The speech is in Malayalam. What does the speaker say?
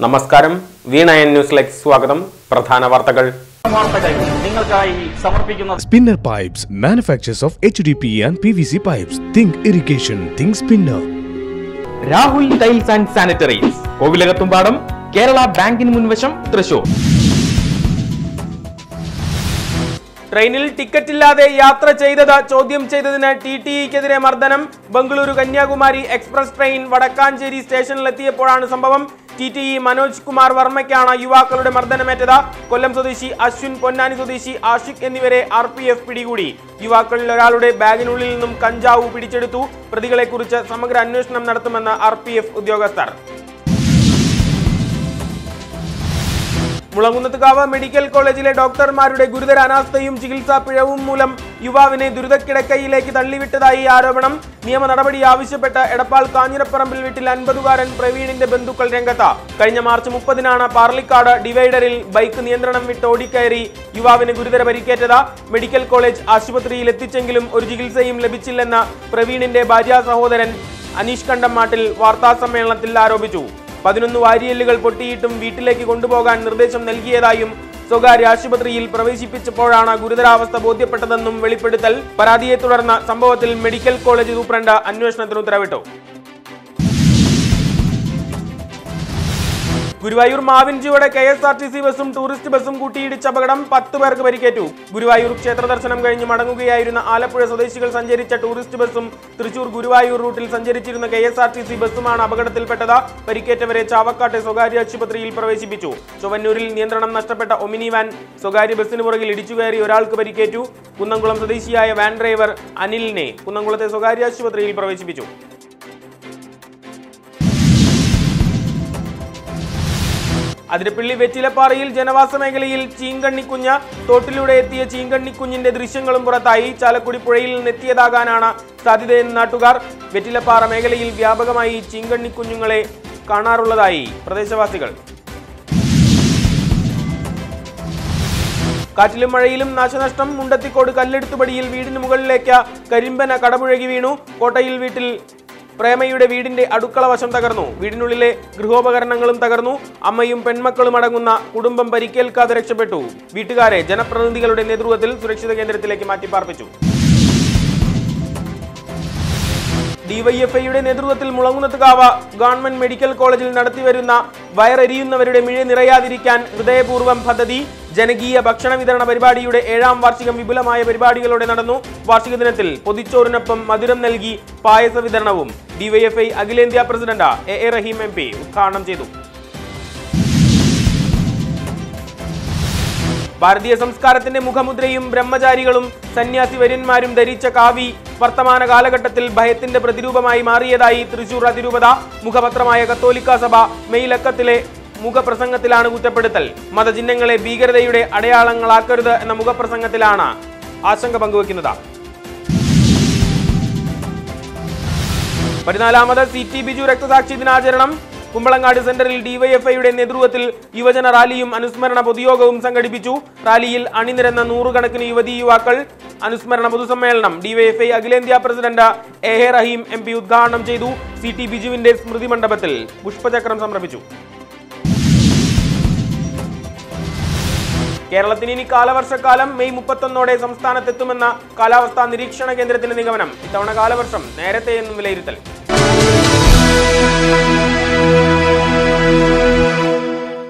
നമസ്കാരം വീണ എൻ ന്യൂസിലേക്ക് സ്വാഗതം പ്രധാന വാർത്തകൾ വാർത്തകൾ നിങ്ങൾക്കായി സമർപ്പിക്കുന്നത് Spinner Pipes manufactures of HDPE and PVC pipes. Think irrigation, think spinner. Rahul tiles and sanitaries Kovilakathumpadam Kerala ബാങ്കിന് മുൻവശം തൃശൂർ ട്രെയിനിൽ ടിക്കറ്റ് ഇല്ലാതെ യാത്ര ചെയ്തത് ചോദ്യം ചെയ്തതിന് ടി ടി ഇക്കെതിരെ മർദ്ദനം ബംഗളൂരു കന്യാകുമാരി എക്സ്പ്രസ് ട്രെയിൻ വടക്കാഞ്ചേരി സ്റ്റേഷനിലെത്തിയപ്പോഴാണ് സംഭവം T T E Manoj Kumar വർമ്മയ്ക്കാണ് യുവാക്കളുടെ മർദ്ദനമേറ്റത് കൊല്ലം സ്വദേശി അശ്വിൻ പൊന്നാനി സ്വദേശി ആഷിഖ് എന്നിവരെ ആർ പി എഫ് പിടികൂടി യുവാക്കളിൽ ഒരാളുടെ ബാഗിനുള്ളിൽ നിന്നും കഞ്ചാവ് പിടിച്ചെടുത്തു പ്രതികളെക്കുറിച്ച് സമഗ്ര അന്വേഷണം നടത്തുമെന്ന് ആർ പി എഫ് ഉദ്യോഗസ്ഥർ മുളങ്കുന്നത്തുകാവ് മെഡിക്കൽ കോളേജിലെ ഡോക്ടർമാരുടെ ഗുരുതര അനാസ്ഥയും ചികിത്സാ പിഴവും മൂലം യുവാവിനെ ദുരിതക്കിടക്കയിലേക്ക് തള്ളിവിട്ടതായി ആരോപണം നിയമ നടപടി ആവശ്യപ്പെട്ട് എടപ്പാൾ കാഞ്ഞിരപ്പറമ്പിൽ വീട്ടിൽ അൻപതുകാരൻ പ്രവീണിന്റെ ബന്ധുക്കൾ രംഗത്ത് കഴിഞ്ഞ മാർച്ച് മുപ്പതിനാണ് പാർലിക്കാട് ഡിവൈഡറിൽ ബൈക്ക് നിയന്ത്രണം വിട്ട് ഓടിക്കയറി യുവാവിന് ഗുരുതര പരിക്കേറ്റത് മെഡിക്കൽ കോളേജ് ആശുപത്രിയിൽ എത്തിച്ചെങ്കിലും ഒരു ചികിത്സയും ലഭിച്ചില്ലെന്ന് പ്രവീണിന്റെ ഭാര്യാ സഹോദരൻ അനീഷ് കണ്ടമാട്ടിൽ വാർത്താസമ്മേളനത്തിൽ ആരോപിച്ചു പതിനൊന്ന് വാരിയല്ലുകൾ പൊട്ടിയിട്ടും വീട്ടിലേക്ക് കൊണ്ടുപോകാൻ നിർദ്ദേശം നൽകിയതായും സ്വകാര്യ ആശുപത്രിയിൽ പ്രവേശിപ്പിച്ചപ്പോഴാണ് ഗുരുതരാവസ്ഥ ബോധ്യപ്പെട്ടതെന്നും വെളിപ്പെടുത്തൽ പരാതിയെ തുടർന്ന് സംഭവത്തിൽ മെഡിക്കൽ കോളേജ് സൂപ്രണ്ട് അന്വേഷണത്തിന് ഉത്തരവിട്ടു ഗുരുവായൂർ മാവിൻചുവടെ K S R T C ബസും ടൂറിസ്റ്റ് ബസും കൂട്ടിയിടിച്ച അപകടം പത്ത് പേർക്ക് പരിക്കേറ്റു ഗുരുവായൂർ ക്ഷേത്ര ദർശനം കഴിഞ്ഞ് മടങ്ങുകയായിരുന്ന ആലപ്പുഴ സ്വദേശികൾ സഞ്ചരിച്ച ടൂറിസ്റ്റ് ബസും തൃശൂർ ഗുരുവായൂർ റൂട്ടിൽ സഞ്ചരിച്ചിരുന്ന K S R T C ബസുമാണ് അപകടത്തിൽപ്പെട്ടത് പരിക്കേറ്റവരെ ചാവക്കാട്ടെ സ്വകാര്യ ആശുപത്രിയിൽ പ്രവേശിപ്പിച്ചു ചൊവ്വന്നൂരിൽ നിയന്ത്രണം നഷ്ടപ്പെട്ട ഒമിനി വാൻ സ്വകാര്യ ബസിന് പുറകിൽ ഇടിച്ചുകയറി ഒരാൾക്ക് പരിക്കേറ്റു കുന്നംകുളം സ്വദേശിയായ വാൻ ഡ്രൈവർ അനിലിനെ കുന്നംകുളത്തെ സ്വകാര്യ ആശുപത്രിയിൽ പ്രവേശിപ്പിച്ചു അതിരപ്പള്ളി വെറ്റിലപ്പാറയിൽ ജനവാസ മേഖലയിൽ ചീങ്കണ്ണിക്കുഞ്ഞ് തോട്ടിലൂടെ എത്തിയ ചീങ്കണ്ണിക്കുഞ്ഞിന്റെ ദൃശ്യങ്ങളും പുറത്തായി ചാലക്കുടി പുഴയിൽ നിന്നെത്തിയതാകാനാണ് സാധ്യതയെന്ന് നാട്ടുകാർ വെറ്റിലപ്പാറ മേഖലയിൽ വ്യാപകമായി ചീങ്കണ്ണിക്കുഞ്ഞുങ്ങളെ കാണാറുള്ളതായി പ്രദേശവാസികൾ കാറ്റിലും മഴയിലും നാശനഷ്ടം മുണ്ടത്തിക്കോട് കല്ലെടുത്തുപടിയിൽ വീടിന് മുകളിലേക്ക് കരിമ്പന കടപുഴകി വീണു കോട്ടയിൽ വീട്ടിൽ പ്രേമയുടെ വീടിന്റെ അടുക്കള വശം തകർന്നു വീടിനുള്ളിലെ ഗൃഹോപകരണങ്ങളും തകർന്നു അമ്മയും പെൺമക്കളും അടങ്ങുന്ന കുടുംബം പരിക്കേൽക്കാതെ രക്ഷപ്പെട്ടു വീട്ടുകാരെ ജനപ്രതിനിധികളുടെ നേതൃത്വത്തിൽ സുരക്ഷിത കേന്ദ്രത്തിലേക്ക് മാറ്റിപ്പാർപ്പിച്ചു ഡിവൈഎഫ്ഐയുടെ നേതൃത്വത്തിൽ മുളങ്ങുന്നത്തുകാവ് ഗവൺമെന്റ് മെഡിക്കൽ കോളേജിൽ നടത്തിവരുന്ന വയറെരിയുന്നവരുടെ മിഴ നിറയാതിരിക്കാൻ ഹൃദയപൂർവ്വം പദ്ധതി ജനകീയ ഭക്ഷണ വിതരണ പരിപാടിയുടെ ഏഴാം വാർഷികം വിപുലമായ പരിപാടികളോടെ നടന്നു വാർഷിക ദിനത്തിൽ പൊതിച്ചോറിനൊപ്പം മധുരം നൽകി പായസ വിതരണവും ഡിവൈഎഫ്ഐ അഖിലേന്ത്യാ president A A Rahim M P ഉദ്ഘാടനം ചെയ്തു ഭാരതീയ സംസ്കാരത്തിന്റെ മുഖമുദ്രയും ബ്രഹ്മചാരികളും സന്യാസി വര്യന്മാരും ധരിച്ച കാവി വർത്തമാന കാലഘട്ടത്തിൽ ഭയത്തിന്റെ പ്രതിരൂപമായി മാറിയതായി തൃശൂർ അതിരൂപത മുഖപത്രമായ കത്തോലിക്ക സഭ മെയ് ലക്കത്തിലെ മുഖപ്രസംഗത്തിലാണ് കുറ്റപ്പെടുത്തൽ മതചിഹ്നങ്ങളെ ഭീകരതയുടെ അടയാളങ്ങളാക്കരുത് എന്ന മുഖപ്രസംഗത്തിലാണ് ആശങ്ക പങ്കുവെക്കുന്നത് പതിനാലാമത് സി ടി ബിജു രക്തസാക്ഷി ദിനാചരണം കുമ്പളങ്ങാട് സെന്ററിൽ ഡിവൈഎഫ്ഐയുടെ നേതൃത്വത്തിൽ യുവജന റാലിയും അനുസ്മരണ പൊതുയോഗവും സംഘടിപ്പിച്ചു റാലിയിൽ അണിനിരന്ന നൂറുകണക്കിന് യുവതീ യുവാക്കൾ അനുസ്മരണ പൊതുസമ്മേളനം ഡിവൈഎഫ്ഐ അഖിലേന്ത്യാ president A A Rahim M P ഉദ്ഘാടനം ചെയ്തു സി ടി ബിജുവിന്റെ സ്മൃതി മണ്ഡപത്തിൽ പുഷ്പചക്രം സമർപ്പിച്ചു കേരളത്തിന് ഇനി കാലവർഷക്കാലം മെയ് മുപ്പത്തൊന്നോടെ സംസ്ഥാനത്തെത്തുമെന്ന കാലാവസ്ഥാ നിരീക്ഷണ കേന്ദ്രത്തിന്റെ നിഗമനം ഇത്തവണ കാലവർഷം നേരത്തെ എന്നും വിലയിരുത്തൽ